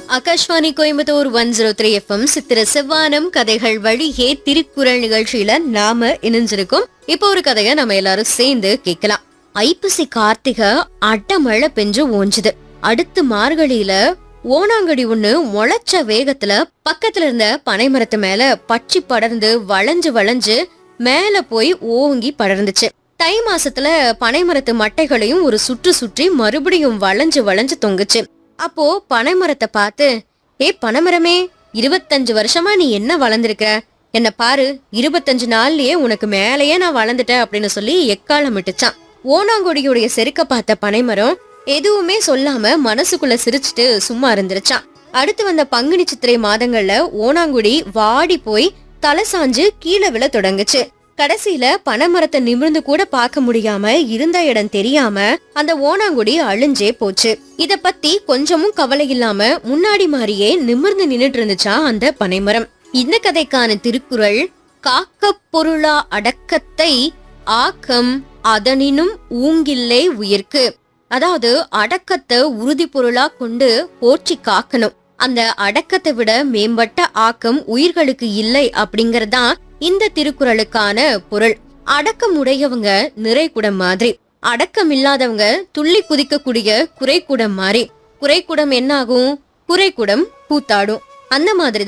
Akashvani Coimbatore one zero three FM சித்திர செவ்வானம் கதைகள் வழியே திருக்குறள் நிகழ்ச்சியில நாம இணைஞ்சிருக்கோம் இப்போ ஒரு கதைய நம்ம எல்லாரும் சேர்ந்து கேட்கலாம் ஐப்பசி கார்த்திகை அட்டமழை பெஞ்சு ஓஞ்சுது அடுத்து மார்கழியில ஓணாங்கடி ஒண்ணு முளைச்ச வேகத்துல பக்கத்துல இருந்த பனைமரத்து மேல பச்சி படர்ந்து வளைஞ்சு வளைஞ்சு மேல போய் ஓங்கி படர்ந்துச்சு தை மாசத்துல பனைமரத்து மட்டைகளையும் ஒரு சுற்று சுற்றி மறுபடியும் வளைஞ்சு வளைஞ்சு தொங்குச்சு அப்போ பனைமரத்தை பார்த்து ஏ பனைமரமே இருபத்தஞ்சு வருஷமா நீ என்ன வளர்ந்திருக்க என்ன பாரு இருபத்தஞ்சு நாள்லயே உனக்கு மேலேயே நான் வளர்ந்துட்டேன் அப்படின்னு சொல்லி எக்காலம் விட்டுச்சான் ஓனாங்கொடியுடைய செருக்க பார்த்த பனைமரம் எதுவுமே சொல்லாம மனசுக்குள்ள சிரிச்சுட்டு சும்மா இருந்துருச்சான் அடுத்து வந்த பங்குனி சித்திரை மாதங்கள்ல ஓனாங்குடி வாடி போய் தலை சாஞ்சு கீழே விழ தொடங்குச்சு கடைசியில பனைமரத்தை நிமிர்ந்து கூட பார்க்க முடியாம இருந்த இடம் தெரியாம அந்த ஓனாங்குடி அழிஞ்சே போச்சு இத பத்தி கொஞ்சமும் கவலை இல்லாம முன்னாடி மாதிரியே நிமிர்ந்து நின்னுட்டு இருந்துச்சா அந்த பனைமரம் இந்த கதைக்கான திருக்குறள் காக்க பொருளா அடக்கத்தை ஆக்கம் அதனினும் ஊங்கில்லை உயிர்க்கு அதாவது அடக்கத்தை உறுதி பொருளா கொண்டு போற்றி காக்கணும் அந்த அடக்கத்தை விட மேம்பட்ட ஆக்கம் உயிர்களுக்கு இல்லை அப்படிங்கறதுதான் இந்த திருக்குறளுக்கான பொருள் அடக்கம் உடையவங்க நிறைகுடம் மாதிரி அடக்கம் இல்லாதவங்க துள்ளி குதிக்கக்கூடிய குறைக்குடம் மாதிரி குறைக்குடம் என்ன ஆகும் குறைக்குடம் கூத்தாடும் அந்த மாதிரி